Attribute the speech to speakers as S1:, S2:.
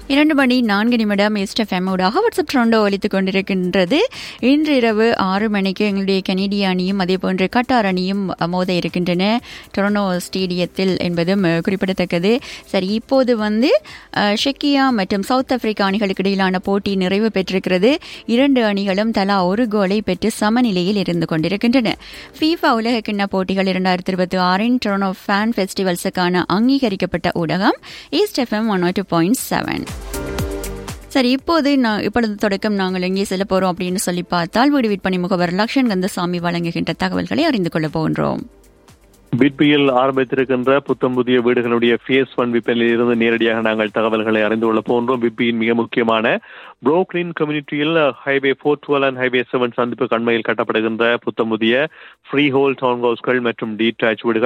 S1: இரண்டு மணி நான்கு நிமிடம் எஸ்டெஃப்எம் ஊடாக வாட்ஸ்அப் ட்ரோண்டோ ஒலித்துக் கொண்டிருக்கின்றது இன்று இரவு ஆறு மணிக்கு எங்களுடைய கனேடிய அணியும் அதே போன்று கட்டார் அணியும் மோத இருக்கின்றன டொரனோ ஸ்டேடியத்தில் என்பதும் அஹ், குறிப்பிடத்தக்கது சரி இப்போது வந்து அஹ், ஷெக்கியா மற்றும் சவுத் ஆப்பிரிக்கா அணிகளுக்கு இடையிலான போட்டி நிறைவு பெற்றிருக்கிறது இரண்டு அணிகளும் தலா ஒரு கோலை பெற்று சமநிலையில் இருந்து கொண்டிருக்கின்றன ஃபீஃபா உலக கிண்ண போட்டிகள் இரண்டாயிரத்தி இருபத்தி ஆறின் டொரனோ ஃபேன் ஃபெஸ்டிவல்ஸுக்கான அங்கீகரிக்கப்பட்ட ஊடகம் east FM one two point seven சரி இப்போது நான் இப்பொழுது தொடக்கம் நாங்கள் எங்கே செல்ல போறோம் அப்படின்னு சொல்லி பார்த்தால் வீடு விற்பனை முகவர் லக்ஷன் கந்தசாமி வழங்குகின்ற தகவல்களை அறிந்து கொள்ள போகின்றோம்
S2: பிட்பியில் ஆரம்பித்திருக்கின்ற புத்தம் புதிய வீடுகளுடைய ஃபேஸ் ஒன் விற்பனையில் இருந்து நேரடியாக நாங்கள் தகவல்களை அறிந்து கொள்ள போன்றோம் பிட்பியின் மிக முக்கியமான புரோக்லின் கம்யூனிட்டியில் highway four twelve and highway seven சந்திப்பு கண்மையில் கட்டப்படுகின்ற புத்தம் புதிய ஃப்ரீ ஹோல் டவுன் ஹவுஸ்கள் மற்றும் டீடாச் வீடுகள்